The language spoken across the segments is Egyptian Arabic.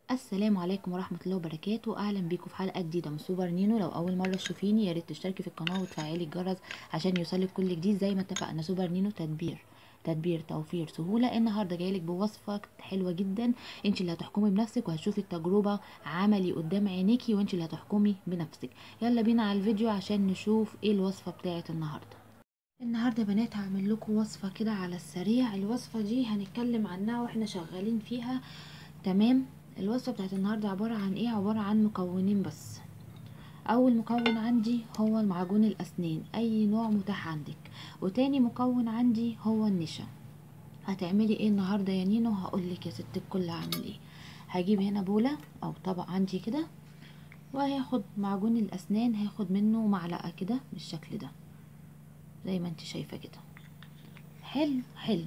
السلام عليكم ورحمة الله وبركاته أهلا بيكم في حلقة جديدة من سوبر نينو لو أول مرة تشوفيني يا ريت تشتركي في القناة وتفعلي الجرس عشان يوصلك كل جديد زي ما اتفقنا سوبر نينو تدبير تدبير توفير سهولة النهاردة جايلك بوصفة حلوة جدا انت اللي هتحكمي بنفسك وهتشوفي التجربة عملي قدام عينيكي وانت اللي هتحكمي بنفسك يلا بينا على الفيديو عشان نشوف ايه الوصفة بتاعت النهاردة النهارده يا بنات هعمل لكم وصفة كده على السريع الوصفة دي هنتكلم عنها واحنا شغالين فيها تمام الوصفة بتاعت النهاردة عبارة عن ايه عبارة عن مكونين بس اول مكون عندي هو المعجون الاسنان اي نوع متاح عندك وتاني مكون عندي هو النشا هتعملي ايه النهارده يا نينو هقولك يا ست الكل هعمل ايه هجيب هنا بولة او طبق عندي كده وهاخد معجون الاسنان هاخد منه معلقة كده بالشكل ده زي ما انت شايفة كده حلو حلو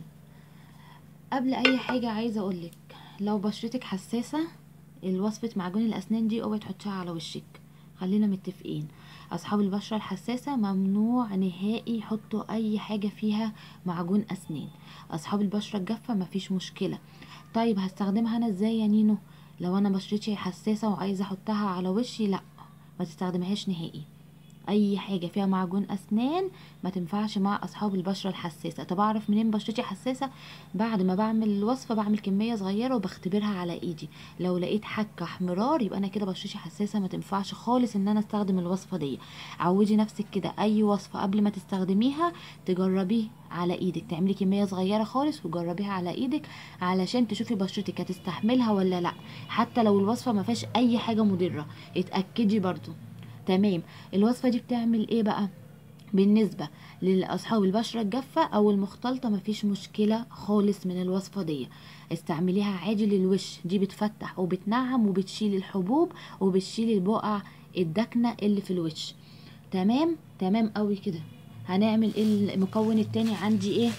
قبل اي حاجة عايزة اقولك لو بشرتك حساسة الوصفة معجون الأسنان دي اوعي تحطيها على وشك خلينا متفقين أصحاب البشرة الحساسة ممنوع نهائي يحطوا أي حاجة فيها معجون أسنان أصحاب البشرة الجافة مفيش مشكلة طيب هستخدمها أنا ازاي يا نينو لو أنا بشرتي حساسة وعايزة أحطها على وشي لأ ما تستخدمهاش نهائي اي حاجه فيها معجون اسنان ما تنفعش مع اصحاب البشره الحساسه طب اعرف منين بشرتي حساسه بعد ما بعمل الوصفه بعمل كميه صغيره وبختبرها على ايدي لو لقيت حكه احمرار يبقى انا كده بشرتي حساسه ما تنفعش خالص ان انا استخدم الوصفه دي عودي نفسك كده اي وصفه قبل ما تستخدميها تجربيه على ايدك تعملي كميه صغيره خالص وجربيها على ايدك علشان تشوفي بشرتك هتستحملها ولا لا حتى لو الوصفه ما فيهاش اي حاجه مضره اتاكدي برضو تمام الوصفه دي بتعمل ايه بقى بالنسبه لاصحاب البشره الجافه او المختلطه مفيش مشكله خالص من الوصفه دي استعمليها عادي للوش دي بتفتح وبتنعم وبتشيل الحبوب وبتشيل البقع الداكنه اللي في الوش تمام تمام قوي كده هنعمل ايه المكون التاني عندي ايه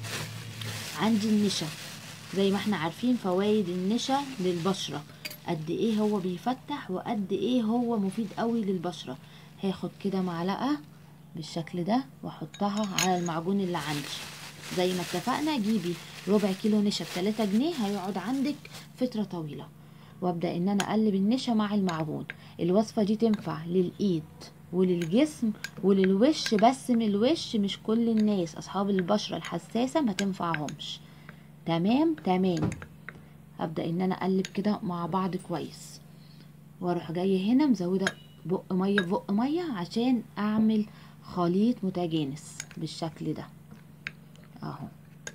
عندي النشا زي ما احنا عارفين فوائد النشا للبشره قد ايه هو بيفتح وقد ايه هو مفيد قوي للبشره هاخد كده معلقه بالشكل ده واحطها على المعجون اللي عندي زي ما اتفقنا جيبي ربع كيلو نشا بتلاتة جنيه هيقعد عندك فتره طويله وابدا ان انا اقلب النشا مع المعجون الوصفه دي تنفع للايد وللجسم وللوش بس من الوش مش كل الناس اصحاب البشره الحساسه ما تنفعهمش تمام تمام هبدا ان انا اقلب كده مع بعض كويس واروح جايه هنا مزوده بق ميه في بق ميه عشان اعمل خليط متجانس بالشكل ده اهو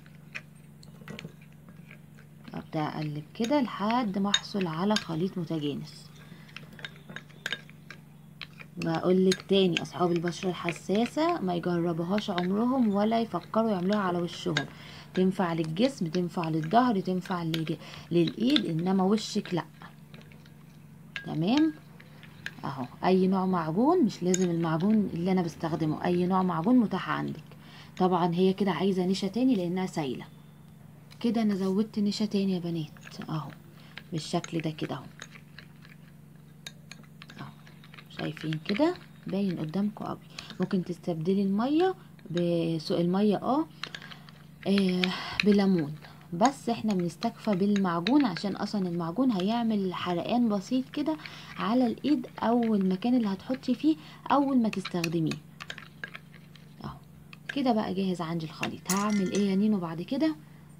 ابدا اقلب كده لحد ما احصل على خليط متجانس بقولك تاني اصحاب البشره الحساسه ما يجربوهاش عمرهم ولا يفكروا يعملوها على وشهم تنفع للجسم تنفع للظهر تنفع للايد انما وشك لا تمام اهو اي نوع معجون مش لازم المعجون اللي انا بستخدمه اي نوع معجون متاح عندك طبعا هي كده عايزه نشا تاني لانها سايله كده انا زودت نشا تاني يا بنات اهو بالشكل ده كده اهو اهو شايفين كده باين قدامكم قوي ممكن تستبدلي الميه بسوق الميه اه آه بليمون بس احنا بنستكفى بالمعجون عشان اصلا المعجون هيعمل حرقان بسيط كده على الايد او المكان اللي هتحطي فيه اول ما تستخدميه اهو كده بقى جاهز عندي الخليط هعمل ايه يا نينو بعد كده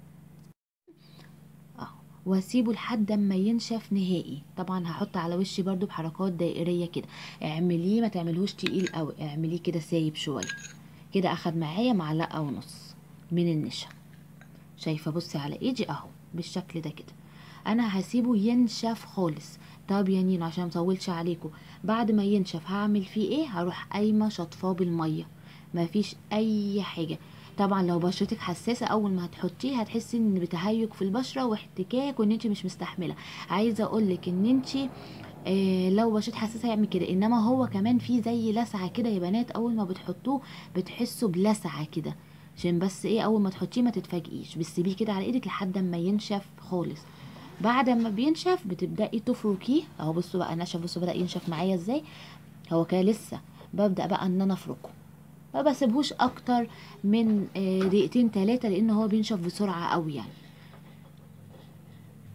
اهو واسيبه لحد اما ينشف نهائي طبعا هحط على وشي برضو بحركات دائريه كده اعمليه ما تعملهوش تقيل قوي اعمليه كده سايب شويه كده اخد معايا معلقه ونص من النشا شايفه بصي على ايدي اهو بالشكل ده كده انا هسيبه ينشف خالص طب يا نينو عشان مطولش عليكم بعد ما ينشف هعمل فيه ايه هروح قايمه شطفاه بالميه مفيش اي حاجه طبعا لو بشرتك حساسه اول ما هتحطيه هتحسي ان بتهيج في البشره واحتكاك وان انت مش مستحمله عايزه اقولك ان انت إيه لو بشرتك حساسه يعمل كده انما هو كمان فيه زي لسعه كده يا بنات اول ما بتحطوه بتحسوا بلسعه كده عشان بس ايه اول ما تحطيه ما تتفاجئيش بتسيبيه كده على ايدك لحد ما ينشف خالص بعد ما بينشف بتبداي تفركيه اهو بصوا بقى نشف بصوا بدا ينشف معايا ازاي هو كده لسه ببدا بقى ان انا افركه ما بسيبهوش اكتر من دقيقتين تلاتة لان هو بينشف بسرعه قوي يعني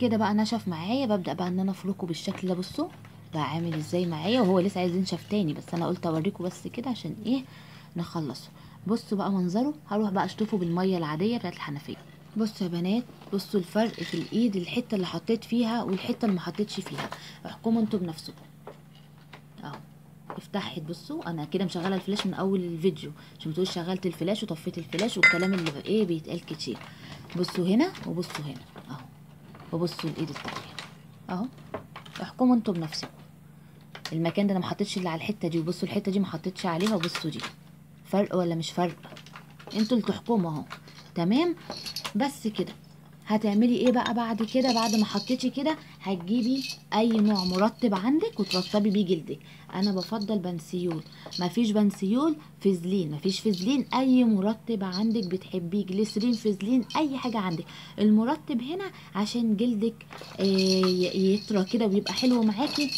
كده بقى نشف معايا ببدا بقى ان انا افركه بالشكل ده بصوا بقى عامل ازاي معايا وهو لسه عايز ينشف تاني بس انا قلت اوريكم بس كده عشان ايه نخلصه بصوا بقى منظره هروح بقى اشطفه بالميه العاديه بتاعت الحنفيه بصوا يا بنات بصوا الفرق في الايد الحته اللي حطيت فيها والحته اللي ما حطيتش فيها احكموا انتوا بنفسكم اهو افتحت بصوا انا كده مشغله الفلاش من اول الفيديو عشان ما تقولش شغلت الفلاش وطفيت الفلاش والكلام اللي بقى ايه بيتقال كتير بصوا هنا وبصوا هنا اهو وبصوا الايد التانية اهو احكموا انتوا بنفسكم المكان ده انا ما حطيتش اللي على الحته دي وبصوا الحته دي ما حطيتش عليها وبصوا دي فرق ولا مش فرق انتوا اللي تحكموا اهو تمام بس كده هتعملي ايه بقى بعد كده بعد ما حطيتي كده هتجيبي اي نوع مرطب عندك وترطبي بيه جلدك انا بفضل بنسيول مفيش بنسيول فازلين مفيش فازلين اي مرطب عندك بتحبيه جليسرين فازلين اي حاجه عندك المرطب هنا عشان جلدك آه، ي- يطرى كده ويبقى حلو معاكي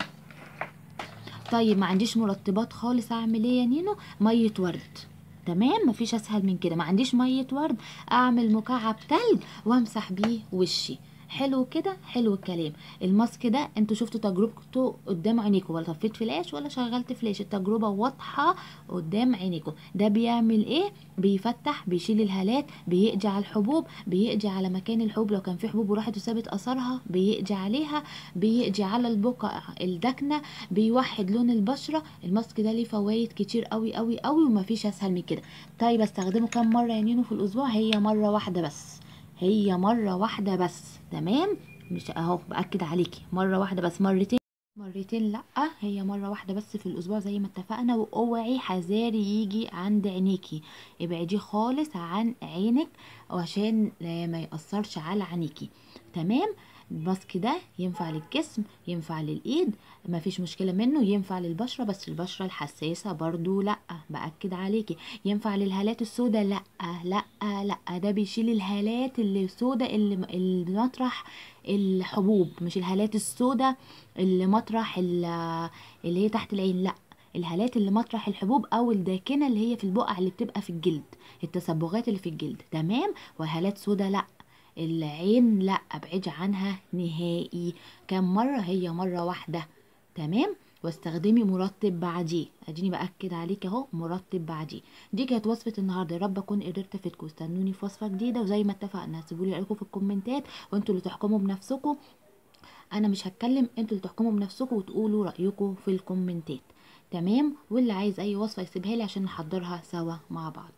طيب ما عنديش مرطبات خالص اعمل ايه يا نينو ميه ورد تمام مفيش اسهل من كده ما عنديش ميه ورد اعمل مكعب تلج وامسح بيه وشي حلو كده حلو الكلام الماسك ده انتوا شفتوا تجربته قدام عينيكم ولا طفيت فلاش ولا شغلت فلاش التجربه واضحه قدام عينيكم ده بيعمل ايه بيفتح بيشيل الهالات بيقضي على الحبوب بيقضي على مكان الحبوب لو كان في حبوب وراحت وسابت اثرها بيقضي عليها بيقضي على البقع الداكنه بيوحد لون البشره الماسك ده ليه فوائد كتير قوي قوي قوي ومفيش اسهل من كده طيب استخدمه كام مره يا نينو في الاسبوع هي مره واحده بس هي مره واحده بس تمام مش اهو باكد عليكي مره واحده بس مرتين مرتين لا هي مره واحده بس في الاسبوع زي ما اتفقنا واوعي حذاري يجي عند عينيكي ابعديه خالص عن عينك عشان ما ياثرش على عينيكي تمام الماسك ده ينفع للجسم ينفع للايد مفيش مشكله منه ينفع للبشره بس البشره الحساسه برضو لا باكد عليكي ينفع للهالات السوداء لا لا لا ده بيشيل الهالات اللي سوداء اللي اللي مطرح الحبوب مش الهالات السوداء اللي مطرح ال- اللي هي تحت العين لا الهالات اللي مطرح الحبوب او الداكنه اللي هي في البقع اللي بتبقى في الجلد التصبغات اللي في الجلد تمام وهالات سودا لا العين لا ابعدي عنها نهائي كم مره هي مره واحده تمام واستخدمي مرطب بعديه اديني باكد عليك اهو مرطب بعديه دي كانت وصفه النهارده يا رب اكون قدرت افيدكم استنوني في وصفه جديده وزي ما اتفقنا سيبوا لي رايكم في الكومنتات وانتوا اللي تحكموا بنفسكم انا مش هتكلم انتوا اللي تحكموا بنفسكم وتقولوا رايكم في الكومنتات تمام واللي عايز اي وصفه يسيبها لي عشان نحضرها سوا مع بعض